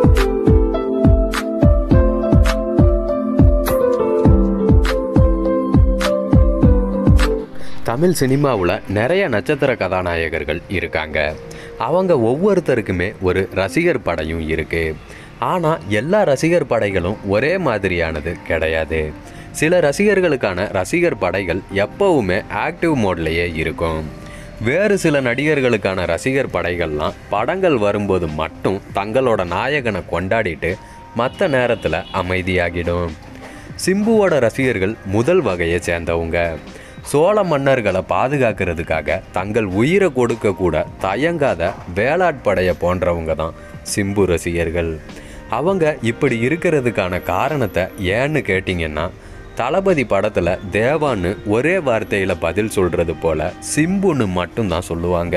தமிழ் சினிமாவில் நிறைய நட்சத்திர கதாநாயகர்கள் இருக்காங்க அவங்க ஒவ்வொருத்தருக்குமே ஒரு ரசிகர் படையும் இருக்கு ஆனால் எல்லா ரசிகர் படைகளும் ஒரே மாதிரியானது கிடையாது சில ரசிகர்களுக்கான ரசிகர் படைகள் எப்பவுமே ஆக்டிவ் மோட்லேயே இருக்கும் வேறு சில நடிகர்களுக்கான ரசிகர் படைகள்லாம் படங்கள் வரும்போது மட்டும் தங்களோட நாயகனை கொண்டாடிட்டு மற்ற நேரத்தில் அமைதியாகிடும் சிம்புவோட ரசிகர்கள் முதல் வகையை சேர்ந்தவங்க சோழ மன்னர்களை பாதுகாக்கிறதுக்காக தங்கள் உயிரை கொடுக்க கூட தயங்காத வேளாட்படையை போன்றவங்க தான் சிம்பு ரசிகர்கள் அவங்க இப்படி இருக்கிறதுக்கான காரணத்தை ஏன்னு கேட்டிங்கன்னா தளபதி படத்தில் தேவான்னு ஒரே வார்த்தையில் பதில் சொல்கிறது போல சிம்புன்னு மட்டும்தான் சொல்லுவாங்க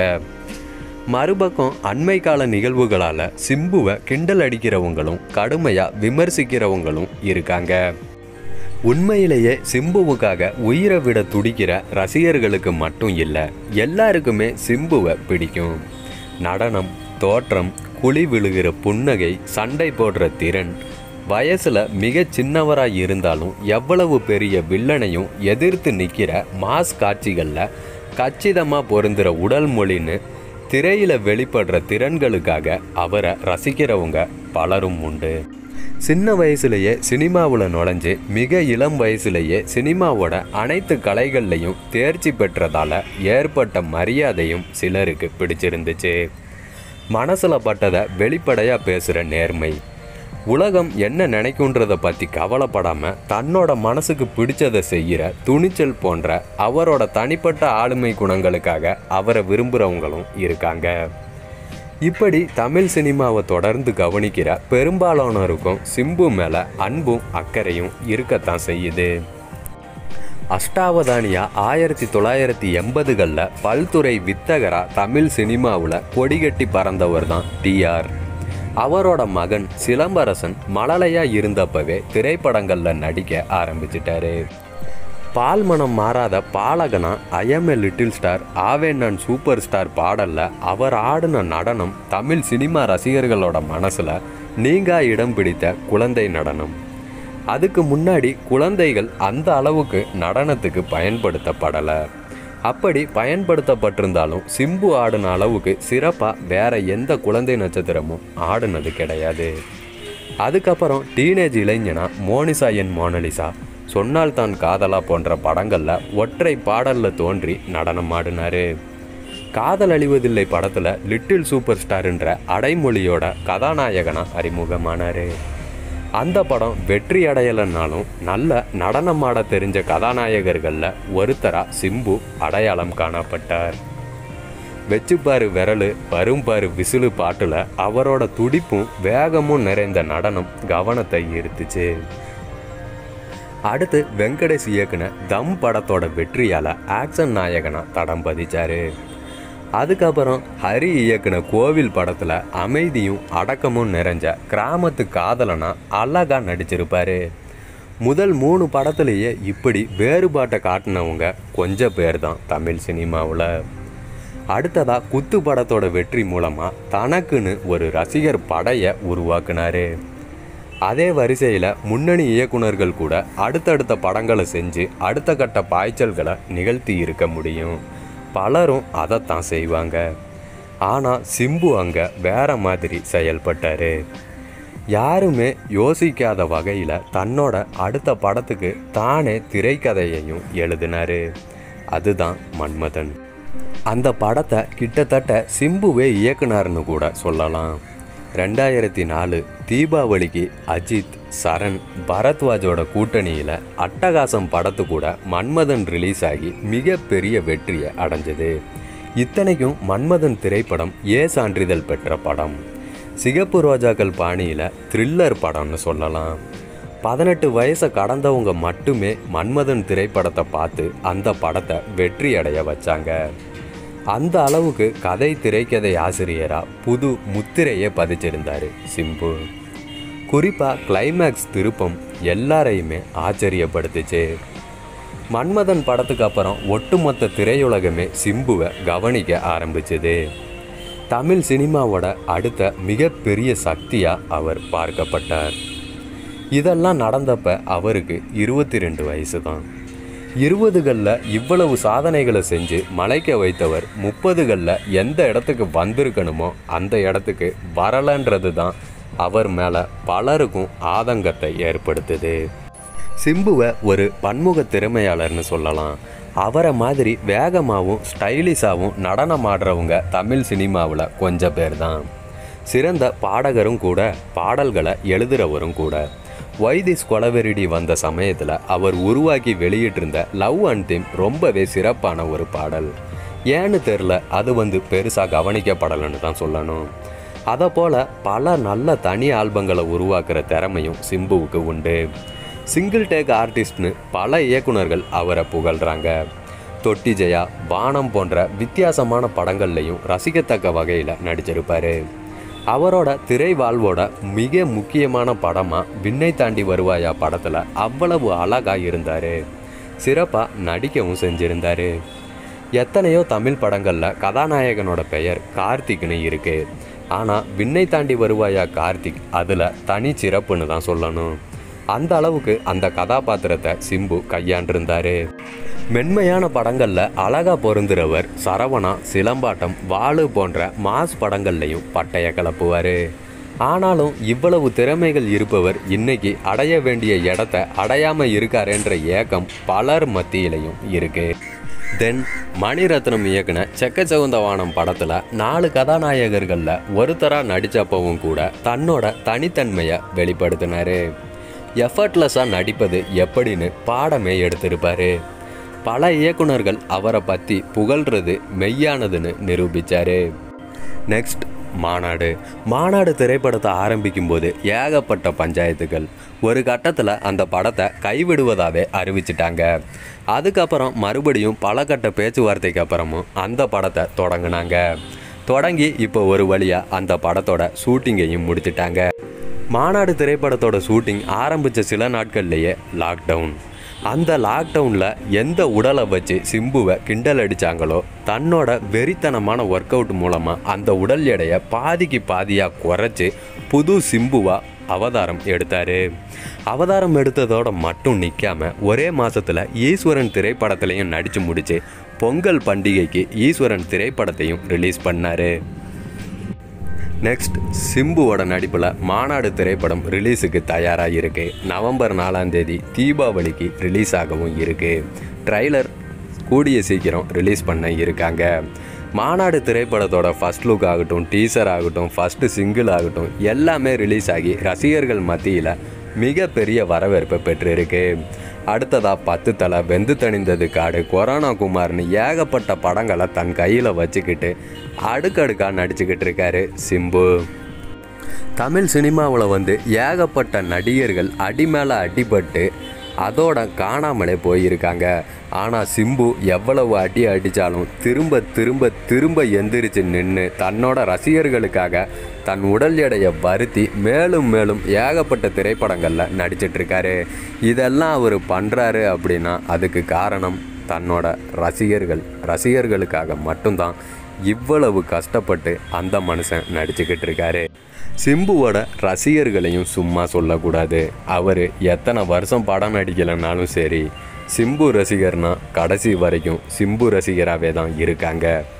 மறுபக்கம் அண்மை கால நிகழ்வுகளால் சிம்புவை கிண்டல் அடிக்கிறவங்களும் கடுமையாக விமர்சிக்கிறவங்களும் இருக்காங்க உண்மையிலேயே சிம்புவுக்காக உயிரை விட துடிக்கிற ரசிகர்களுக்கு மட்டும் இல்லை எல்லாருக்குமே சிம்புவை பிடிக்கும் நடனம் தோற்றம் குழி விழுகிற புன்னகை சண்டை போடுற திறன் வயசுல மிக சின்னவராக இருந்தாலும் எவ்வளவு பெரிய வில்லனையும் எதிர்த்து நிற்கிற மாஸ் காட்சிகளில் கச்சிதமாக பொருந்துகிற உடல் மொழின்னு திரையில் வெளிப்படுற திறன்களுக்காக அவரை ரசிக்கிறவங்க பலரும் உண்டு சின்ன வயசுலேயே சினிமாவில் நுழைஞ்சு மிக இளம் வயசுலேயே சினிமாவோட அனைத்து கலைகள்லையும் தேர்ச்சி பெற்றதால ஏற்பட்ட மரியாதையும் சிலருக்கு பிடிச்சிருந்துச்சு மனசில் பட்டதை வெளிப்படையாக பேசுகிற நேர்மை உலகம் என்ன நினைக்குன்றதை பற்றி கவலைப்படாமல் தன்னோட மனசுக்கு பிடிச்சதை செய்கிற துணிச்சல் போன்ற அவரோட தனிப்பட்ட ஆளுமை குணங்களுக்காக அவரை விரும்புகிறவங்களும் இருக்காங்க இப்படி தமிழ் சினிமாவை தொடர்ந்து கவனிக்கிற பெரும்பாலானோருக்கும் சிம்பு மேலே அன்பும் அக்கறையும் இருக்கத்தான் செய்யுது அஷ்டாவதானியா ஆயிரத்தி தொள்ளாயிரத்தி எண்பதுகளில் பல்துறை வித்தகரா தமிழ் சினிமாவில் கொடிகட்டி பறந்தவர் தான் டிஆர் அவரோட மகன் சிலம்பரசன் மழலையா இருந்தப்பவே திரைப்படங்களில் நடிக்க ஆரம்பிச்சிட்டாரு பால்மனம் மாறாத பாலகனா ஐஎம் எ லிட்டில் ஸ்டார் ஆவே நான் சூப்பர் ஸ்டார் பாடல்ல அவர் ஆடின நடனம் தமிழ் சினிமா ரசிகர்களோட மனசுல நீங்கா இடம் பிடித்த குழந்தை நடனம் அதுக்கு முன்னாடி குழந்தைகள் அந்த அளவுக்கு நடனத்துக்கு பயன்படுத்தப்படலை அப்படி பயன்படுத்தப்பட்டிருந்தாலும் சிம்பு ஆடின அளவுக்கு சிறப்பாக வேற எந்த குழந்தை நட்சத்திரமும் ஆடினது கிடையாது அதுக்கப்புறம் டீனேஜ் இளைஞனா மோனிசா என் மோனலிசா சொன்னால் தான் காதலா போன்ற படங்களில் ஒற்றை பாடலில் தோன்றி நடனம் ஆடினாரு காதல் அழிவதில்லை படத்தில் லிட்டில் சூப்பர் ஸ்டார்ன்ற அடைமொழியோட கதாநாயகனா அறிமுகமானார் அந்த படம் வெற்றி அடையலைன்னாலும் நல்ல நடனம் ஆட தெரிஞ்ச கதாநாயகர்களில் ஒருத்தராக சிம்பு அடையாளம் காணப்பட்டார் வெச்சுப்பாரு விரலு வரும்பாரு விசிலு பாட்டில் அவரோட துடிப்பும் வேகமும் நிறைந்த நடனம் கவனத்தை ஈர்த்துச்சு அடுத்து வெங்கடேஷ் இயக்குன தம் படத்தோட வெற்றியால் ஆக்ஷன் நாயகனா தடம் பதிச்சாரு அதுக்கப்புறம் ஹரி இயக்குன கோவில் படத்தில் அமைதியும் அடக்கமும் நிறைஞ்ச கிராமத்து காதலனா அழகா நடிச்சிருப்பாரு முதல் மூணு படத்துலேயே இப்படி வேறுபாட்டை காட்டினவங்க கொஞ்சம் பேர் தான் தமிழ் சினிமாவில் அடுத்ததா குத்து படத்தோட வெற்றி மூலமாக தனக்குன்னு ஒரு ரசிகர் படையை உருவாக்குனாரு அதே வரிசையில் முன்னணி இயக்குனர்கள் கூட அடுத்தடுத்த படங்களை செஞ்சு அடுத்த கட்ட பாய்ச்சல்களை நிகழ்த்தி இருக்க முடியும் பலரும் அதைத்தான் செய்வாங்க ஆனால் சிம்பு அங்கே வேற மாதிரி செயல்பட்டாரு யாருமே யோசிக்காத வகையில் தன்னோட அடுத்த படத்துக்கு தானே திரைக்கதையையும் எழுதினாரு அதுதான் மன்மதன் அந்த படத்தை கிட்டத்தட்ட சிம்புவே இயக்குனார்னு கூட சொல்லலாம் ரெண்டாயிரத்தி நாலு தீபாவளிக்கு அஜித் சரண் பரத்வாஜோட கூட்டணியில் அட்டகாசம் படத்து கூட மன்மதன் ரிலீஸ் ஆகி மிகப்பெரிய வெற்றியை அடைஞ்சது இத்தனைக்கும் மன்மதன் திரைப்படம் ஏ சான்றிதழ் பெற்ற படம் சிகப்பு ரோஜாக்கள் பாணியில் த்ரில்லர் படம்னு சொல்லலாம் பதினெட்டு வயசை கடந்தவங்க மட்டுமே மன்மதன் திரைப்படத்தை பார்த்து அந்த படத்தை வெற்றி அடைய வச்சாங்க அந்த அளவுக்கு கதை திரைக்கதை ஆசிரியராக புது முத்திரையை பதிச்சிருந்தார் சிம்பு குறிப்பாக கிளைமேக்ஸ் திருப்பம் எல்லாரையுமே ஆச்சரியப்படுத்துச்சு மன்மதன் படத்துக்கு அப்புறம் ஒட்டுமொத்த திரையுலகமே சிம்புவை கவனிக்க ஆரம்பிச்சது தமிழ் சினிமாவோட அடுத்த மிகப்பெரிய சக்தியாக அவர் பார்க்கப்பட்டார் இதெல்லாம் நடந்தப்ப அவருக்கு இருபத்தி ரெண்டு வயசு தான் இருபதுகளில் இவ்வளவு சாதனைகளை செஞ்சு மலைக்க வைத்தவர் முப்பதுகளில் எந்த இடத்துக்கு வந்திருக்கணுமோ அந்த இடத்துக்கு வரலன்றது தான் அவர் மேலே பலருக்கும் ஆதங்கத்தை ஏற்படுத்துது சிம்புவை ஒரு பன்முக திறமையாளர்னு சொல்லலாம் அவரை மாதிரி வேகமாகவும் ஸ்டைலிஷாகவும் நடனம் ஆடுறவங்க தமிழ் சினிமாவில் கொஞ்சம் பேர் தான் சிறந்த பாடகரும் கூட பாடல்களை எழுதுகிறவரும் கூட வைதிஸ் கொலவெறிடி வந்த சமயத்தில் அவர் உருவாக்கி வெளியிட்டிருந்த லவ் அண்ட் தீம் ரொம்பவே சிறப்பான ஒரு பாடல் ஏன்னு தெரில அது வந்து பெருசாக கவனிக்கப்படலைன்னு தான் சொல்லணும் அதை போல் பல நல்ல தனி ஆல்பங்களை உருவாக்குற திறமையும் சிம்புவுக்கு உண்டு சிங்கிள் டேக் ஆர்டிஸ்ட்னு பல இயக்குனர்கள் அவரை புகழ்கிறாங்க தொட்டி ஜெயா வானம் போன்ற வித்தியாசமான படங்கள்லையும் ரசிக்கத்தக்க வகையில் நடிச்சிருப்பாரு அவரோட திரை வாழ்வோட மிக முக்கியமான படமாக விண்ணை தாண்டி வருவாயா படத்தில் அவ்வளவு அழகாக இருந்தார் சிறப்பாக நடிக்கவும் செஞ்சிருந்தார் எத்தனையோ தமிழ் படங்களில் கதாநாயகனோட பெயர் கார்த்திக்னு இருக்கு ஆனால் விண்ணை தாண்டி வருவாயா கார்த்திக் அதில் தனி சிறப்புன்னு தான் சொல்லணும் அந்த அளவுக்கு அந்த கதாபாத்திரத்தை சிம்பு கையாண்டிருந்தாரு மென்மையான படங்களில் அழகா பொருந்துறவர் சரவணா சிலம்பாட்டம் வாளு போன்ற மாஸ் படங்கள்லையும் பட்டைய கலப்புவார் ஆனாலும் இவ்வளவு திறமைகள் இருப்பவர் இன்னைக்கு அடைய வேண்டிய இடத்த அடையாம இருக்காருன்ற ஏக்கம் பலர் மத்தியிலையும் இருக்கு தென் மணிரத்னம் இயக்குன செக்கச்சவுந்த வானம் படத்தில் நாலு கதாநாயகர்களில் ஒருத்தராக நடித்தப்பவும் கூட தன்னோட தனித்தன்மையை வெளிப்படுத்தினாரு எஃபர்ட்லெஸ்ஸாக நடிப்பது எப்படின்னு பாடமே எடுத்திருப்பாரு பல இயக்குனர்கள் அவரை பற்றி புகழ்றது மெய்யானதுன்னு நிரூபித்தார் நெக்ஸ்ட் மாநாடு மாநாடு திரைப்படத்தை ஆரம்பிக்கும் போது ஏகப்பட்ட பஞ்சாயத்துகள் ஒரு கட்டத்தில் அந்த படத்தை கைவிடுவதாகவே அறிவிச்சிட்டாங்க அதுக்கப்புறம் மறுபடியும் பல கட்ட பேச்சுவார்த்தைக்கு அப்புறமும் அந்த படத்தை தொடங்கினாங்க தொடங்கி இப்போ ஒரு வழியாக அந்த படத்தோட ஷூட்டிங்கையும் முடிச்சிட்டாங்க மாநாடு திரைப்படத்தோட ஷூட்டிங் ஆரம்பித்த சில நாட்கள்லேயே லாக்டவுன் அந்த லாக்டவுனில் எந்த உடலை வச்சு சிம்புவை கிண்டல் அடித்தாங்களோ தன்னோட வெறித்தனமான ஒர்க் அவுட் மூலமாக அந்த உடல் எடையை பாதிக்கு பாதியாக குறைச்சி புது சிம்புவா அவதாரம் எடுத்தார் அவதாரம் எடுத்ததோட மட்டும் நிற்காம ஒரே மாதத்தில் ஈஸ்வரன் திரைப்படத்துலையும் நடித்து முடிச்சு பொங்கல் பண்டிகைக்கு ஈஸ்வரன் திரைப்படத்தையும் ரிலீஸ் பண்ணார் நெக்ஸ்ட் சிம்புவோட நடிப்பில் மாநாடு திரைப்படம் ரிலீஸுக்கு தயாராக இருக்கு நவம்பர் நாலாம் தேதி தீபாவளிக்கு ரிலீஸ் ஆகவும் இருக்கு ட்ரைலர் கூடிய சீக்கிரம் ரிலீஸ் பண்ண இருக்காங்க மாநாடு திரைப்படத்தோட ஃபர்ஸ்ட் லுக் ஆகட்டும் டீசர் ஆகட்டும் ஃபஸ்ட்டு சிங்கிள் ஆகட்டும் எல்லாமே ரிலீஸ் ஆகி ரசிகர்கள் மத்தியில் மிகப்பெரிய வரவேற்பை பெற்றிருக்கு அடுத்ததாக பத்து தலை வெந்து தணிந்தது காடு கொரோனா குமார்னு ஏகப்பட்ட படங்களை தன் கையில் வச்சுக்கிட்டு அடுக்கடுக்காக நடிச்சுக்கிட்டு இருக்காரு சிம்பு தமிழ் சினிமாவில் வந்து ஏகப்பட்ட நடிகர்கள் அடி மேலே அடிபட்டு அதோட காணாமலே போயிருக்காங்க ஆனால் சிம்பு எவ்வளவு அடி அடித்தாலும் திரும்ப திரும்ப திரும்ப எந்திரிச்சு நின்று தன்னோட ரசிகர்களுக்காக தன் உடல் எடையை வருத்தி மேலும் மேலும் ஏகப்பட்ட திரைப்படங்களில் நடிச்சிட்ருக்காரு இதெல்லாம் அவர் பண்ணுறாரு அப்படின்னா அதுக்கு காரணம் தன்னோட ரசிகர்கள் ரசிகர்களுக்காக மட்டும்தான் இவ்வளவு கஷ்டப்பட்டு அந்த மனுஷன் நடிச்சுக்கிட்டு இருக்காரு சிம்புவோட ரசிகர்களையும் சும்மா சொல்லக்கூடாது அவர் எத்தனை வருஷம் படம் நடிக்கலைன்னாலும் சரி சிம்பு ரசிகர்னா கடைசி வரைக்கும் சிம்பு ரசிகராகவே தான் இருக்காங்க